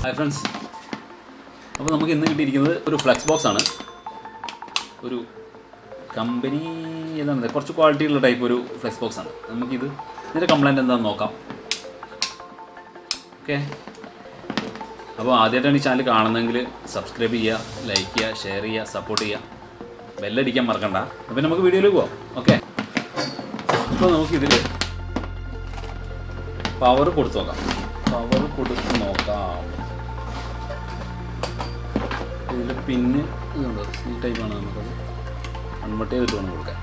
hi friends അപ്പോൾ നമുക്ക് ഇന്ന് കിട്ടിയിരിക്കുന്നത് ഒരു ഫ്ലെക്സ് ബോക്സ് ആണ് ഒരു കമ്പനി ഏതാണ് കുറച്ച് ക്വാളിറ്റി ഉള്ള ടൈപ്പ് ഒരു ഫ്ലെക്സ് ബോക്സ് ആണ് നമുക്കിത് ഇതിൻ്റെ കംപ്ലൈൻറ്റ് എന്താണെന്ന് നോക്കാം ഓക്കെ അപ്പോൾ ആദ്യമായിട്ടാണ് ഈ ചാനൽ കാണുന്നതെങ്കിൽ സബ്സ്ക്രൈബ് ചെയ്യുക ലൈക്ക് ചെയ്യുക ഷെയർ ചെയ്യുക സപ്പോർട്ട് ചെയ്യുക ബെല്ലടിക്കാൻ മറക്കണ്ട അപ്പോൾ നമുക്ക് വീഡിയോയിലേക്ക് പോവാം ഓക്കെ അപ്പോൾ നമുക്കിതിൽ പവർ കൊടുത്തു നോക്കാം പവർ കൊടുത്ത് നോക്കാം ഇതിൽ പിന്ന് ഇതുണ്ട് ഈ ടൈപ്പാണ് നമുക്കത് കൺവെർട്ട് ചെയ്തിട്ട് വേണം കൊടുക്കാൻ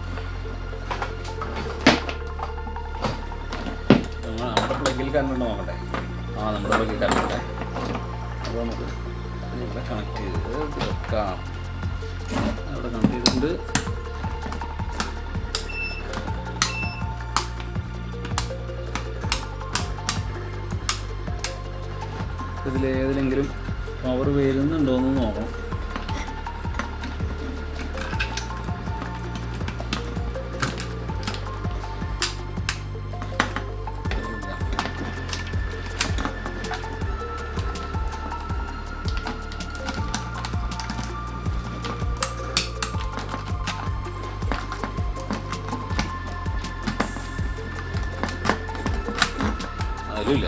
നമ്മൾ നമ്മുടെ പ്ലഗിൽ കറണ്ട് നോക്കട്ടെ ആ നമ്മുടെ പ്ലഗിൽ കറണ്ട് അപ്പോൾ നമുക്ക് ഇവിടെ കണക്ട് ചെയ്ത് വെക്കാം അവിടെ കണക്ട് ചെയ്തിട്ടുണ്ട് ഇതിലേതിലെങ്കിലും പവർ വരുന്നുണ്ടോ എന്ന് നോക്കണം അതിലില്ല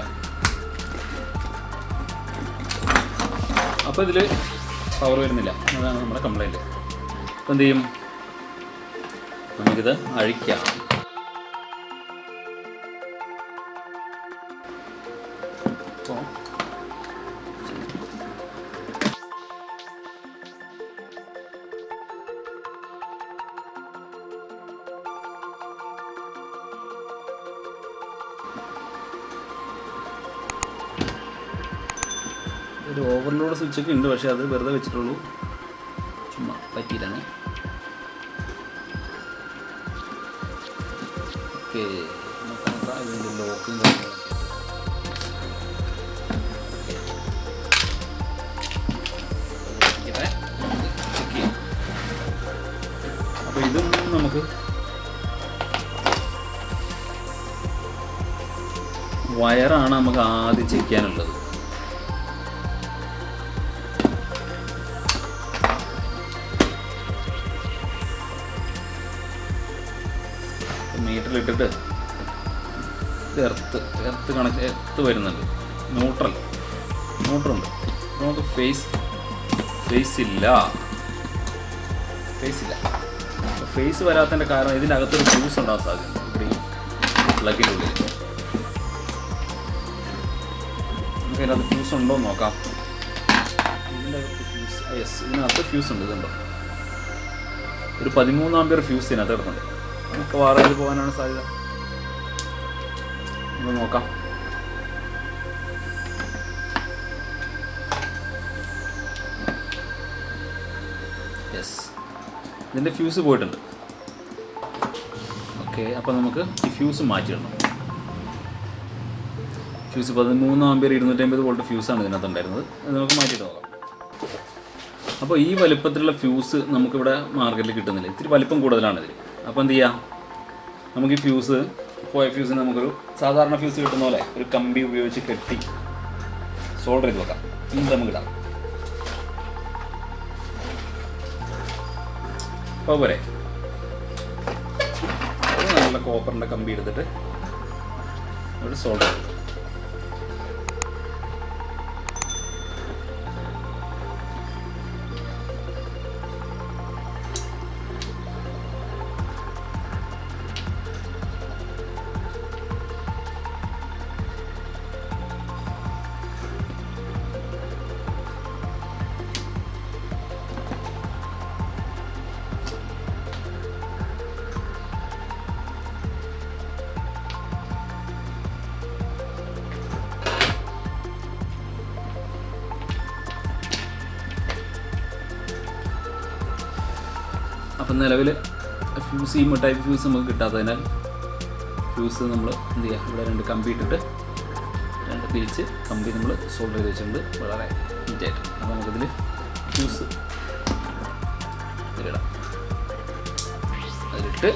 അപ്പോൾ ഇതിൽ പവർ വരുന്നില്ല അതാണ് നമ്മുടെ കംപ്ലൈൻറ്റ് അപ്പോൾ എന്ത് ചെയ്യും നമുക്കിത് അഴിക്കാം അപ്പോൾ ഒരു ഓവർലോഡ് സ്വിച്ച് ഒക്കെ ഉണ്ട് പക്ഷേ അത് വെറുതെ വെച്ചിട്ടുള്ളൂ ചുമ്മാ പറ്റിയിട്ടാണ് ഓക്കെ നോക്കാം ഇതിൻ്റെ ലോക്കും കാര്യങ്ങളൊക്കെ അപ്പോൾ ഇതും നമുക്ക് വയറാണ് നമുക്ക് ആദ്യം ചെക്ക് ചെയ്യാനുള്ളത് മീറ്ററിലിട്ടിട്ട് ഇത് എർത്ത് എർത്ത് കണക്ക് എർത്ത് വരുന്നുണ്ട് ന്യൂട്രൽ ന്യൂട്രുണ്ട് നമുക്ക് ഫേസ് ഫേസ് ഇല്ല ഫേസ് ഇല്ല ഫേസ് വരാത്തതിൻ്റെ കാരണം ഇതിൻ്റെ അകത്തൊരു ഫ്യൂസ് ഉണ്ടാകാൻ സാധ്യതയുണ്ട് ഇവിടെ ഈ പ്ലഗിൻ്റെ ഉള്ളിൽ നമുക്ക് ഇതിനകത്ത് ഫ്യൂസ് ഉണ്ടോ എന്ന് നോക്കാം ഇതിൻ്റെ അകത്ത് ഫ്യൂസ് യെസ് ഇതിനകത്ത് ഫ്യൂസ് ഉണ്ട് ഇതുണ്ടോ ഒരു പതിമൂന്ന് ആമ്പിയർ ഫ്യൂസ് ഇതിനകത്ത് കിടക്കുന്നുണ്ട് നമുക്ക് വാറയിൽ പോകാനാണ് സാധ്യത നമുക്ക് നോക്കാം യെസ് ഇതിൻ്റെ ഫ്യൂസ് പോയിട്ടുണ്ട് ഓക്കെ അപ്പോൾ നമുക്ക് ഈ ഫ്യൂസ് മാറ്റിയിടണം ഫ്യൂസ് പതിമൂന്ന് ആമ്പിയർ ഇരുന്നൂറ്റമ്പത് വോൾട്ട് ഫ്യൂസാണ് ഇതിനകത്ത് ഉണ്ടായിരുന്നത് അത് നമുക്ക് മാറ്റിയിട്ട് നോക്കാം അപ്പോൾ ഈ വലിപ്പത്തിലുള്ള ഫ്യൂസ് നമുക്കിവിടെ മാർക്കറ്റിൽ കിട്ടുന്നില്ല ഇത്തിരി വലിപ്പം കൂടുതലാണ് ഇതിൽ അപ്പോൾ എന്ത് ചെയ്യാം നമുക്ക് ഈ ഫ്യൂസ് പോയ ഫ്യൂസിന് നമുക്കൊരു സാധാരണ ഫ്യൂസ് കിട്ടുന്ന പോലെ ഒരു കമ്പി ഉപയോഗിച്ച് കെട്ടി സോൾഡർ ചെയ്ത് വെക്കാം ഇത് നമുക്ക് ഇടാം അപ്പോൾ പോരെ അത് നല്ല കോപ്പറിൻ്റെ കമ്പി എടുത്തിട്ട് ഒരു സോൾഡർ ചെയ്തു അപ്പം നിലവിൽ ഫ്യൂസ് ഈ ടൈപ്പ് ഫ്യൂസ് നമുക്ക് കിട്ടാത്തതിനാൽ ഫ്യൂസ് നമ്മൾ എന്ത് ചെയ്യുക ഇവിടെ രണ്ട് കമ്പി ഇട്ടിട്ട് രണ്ട് പിരിച്ച് കമ്പി നമ്മൾ സോൾഡർ ചെയ്ത് വെച്ചിട്ടുണ്ട് വളരെ നീറ്റായിട്ട് അപ്പോൾ നമുക്കിതിൽ ഫ്യൂസ് ഇതിലിടാം അതിലിട്ട്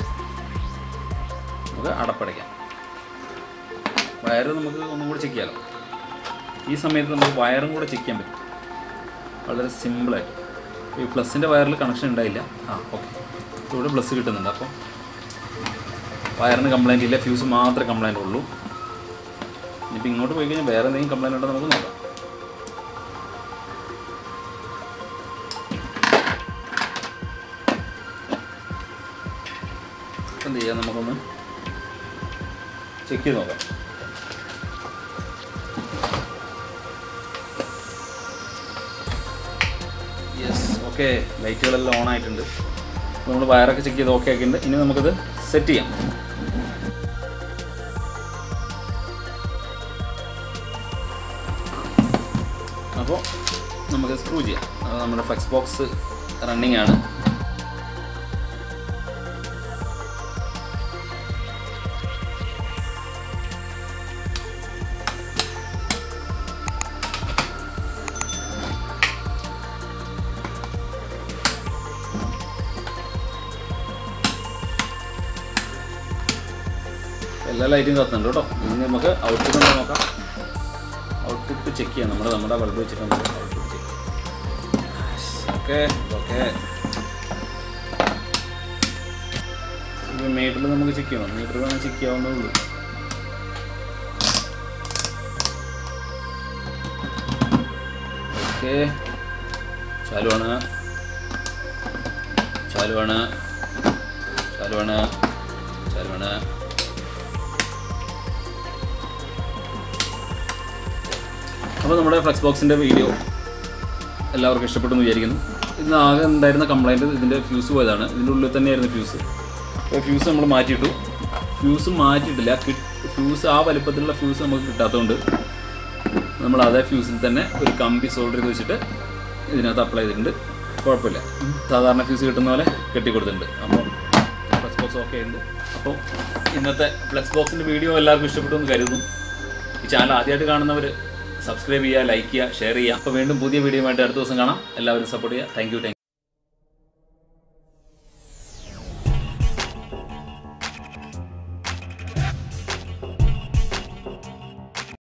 നമുക്ക് അടപ്പടയ്ക്കാം വയറ് നമുക്ക് ഒന്നും കൂടി ചെക്ക് ചെയ്യാമല്ലോ ഈ സമയത്ത് നമുക്ക് വയറും കൂടെ ചെക്ക് ചെയ്യാൻ പറ്റും വളരെ സിമ്പിളായിട്ട് ഈ പ്ലസിൻ്റെ വയറിൽ കണക്ഷൻ ഉണ്ടായില്ല ആ ഓക്കെ ഇവിടെ പ്ലസ് കിട്ടുന്നുണ്ട് അപ്പോൾ വയറിന് കംപ്ലൈൻറ്റ് ഇല്ല ഫ്യൂസ് മാത്രമേ കംപ്ലൈൻറ്റ് ഉള്ളൂ ഇനിയിപ്പോൾ ഇങ്ങോട്ട് പോയി കഴിഞ്ഞാൽ വേറെ എന്തെങ്കിലും കംപ്ലൈൻറ്റ് ഉണ്ടോ നമുക്ക് നോക്കാം എന്ത് ചെയ്യാം നമുക്കൊന്ന് ചെക്ക് ചെയ്ത് നോക്കാം യെസ് ഓക്കെ ലൈറ്റുകളെല്ലാം ഓൺ ആയിട്ടുണ്ട് നമ്മൾ വയറൊക്കെ ചെക്ക് ചെയ്ത് ഓക്കെ ആക്കിയിട്ടുണ്ട് ഇനി നമുക്കത് സെറ്റ് ചെയ്യാം അപ്പോൾ നമുക്ക് സ്ക്രൂ ചെയ്യാം അത് നമ്മുടെ ഫ്ലെക്സ് ബോക്സ് റണ്ണിങ് ആണ് എല്ലാ ലൈറ്റും കത്തുന്നുണ്ട് കേട്ടോ ഇനി നമുക്ക് ഔട്ട്പുട്ട് ഉണ്ടോ നോക്കാം ഔട്ട്പുട്ട് ചെക്ക് ചെയ്യാം നമ്മുടെ നമ്മുടെ ബൾബ് വെച്ചിട്ട് നമുക്ക് ഔട്ട്പുട്ട് ചെക്ക് ചെയ്യാം ഓക്കെ ഓക്കെ മീറ്ററിൽ നമുക്ക് ചെക്ക് ചെയ്യണം മീറ്റർ വേണം ചെക്ക് ചെയ്യാവുന്നേ ഉള്ളൂ ഓക്കെ ചാലുവാണ് ചാലുവാണ് ചാലുവാണ് ചാലുവാണ് അപ്പോൾ നമ്മുടെ ഫ്ലെക്സ് ബോക്സിൻ്റെ വീഡിയോ എല്ലാവർക്കും ഇഷ്ടപ്പെട്ടു എന്ന് വിചാരിക്കുന്നു ഇന്ന് ആകെ ഉണ്ടായിരുന്ന കംപ്ലൈൻറ്റ് ഇതിൻ്റെ ഫ്യൂസ് പോയതാണ് ഇതിൻ്റെ ഉള്ളിൽ തന്നെയായിരുന്നു ഫ്യൂസ് അപ്പോൾ ഫ്യൂസ് നമ്മൾ മാറ്റിയിട്ടു ഫ്യൂസ് മാറ്റിയിട്ടില്ല ഫ്യൂസ് ആ വലുപ്പത്തിലുള്ള ഫ്യൂസ് നമുക്ക് കിട്ടാത്തതുകൊണ്ട് നമ്മൾ അതേ ഫ്യൂസിൽ തന്നെ ഒരു കമ്പി സോൾഡർ ചെയ്ത് വെച്ചിട്ട് ഇതിനകത്ത് അപ്ലൈ ചെയ്തിട്ടുണ്ട് കുഴപ്പമില്ല സാധാരണ ഫ്യൂസ് കിട്ടുന്ന പോലെ കെട്ടി കൊടുത്തിട്ടുണ്ട് അപ്പോൾ ഫ്ലെക്സ് ബോക്സ് ഓക്കെ ഉണ്ട് അപ്പോൾ ഇന്നത്തെ ഫ്ലെക്സ് ബോക്സിൻ്റെ വീഡിയോ എല്ലാവർക്കും ഇഷ്ടപ്പെട്ടു എന്ന് കരുതുന്നു ഈ ചാനൽ ആദ്യമായിട്ട് കാണുന്നവർ സബ്സ്ക്രൈബ് ചെയ്യുക ലൈക്ക് ചെയ്യുക ഷെയർ ചെയ്യുക അപ്പോൾ വീണ്ടും പുതിയ വീഡിയോ ആയിട്ട് അടുത്ത ദിവസം കാണാം എല്ലാവരും സപ്പോർട്ട് ചെയ്യുക താങ്ക് യു താങ്ക്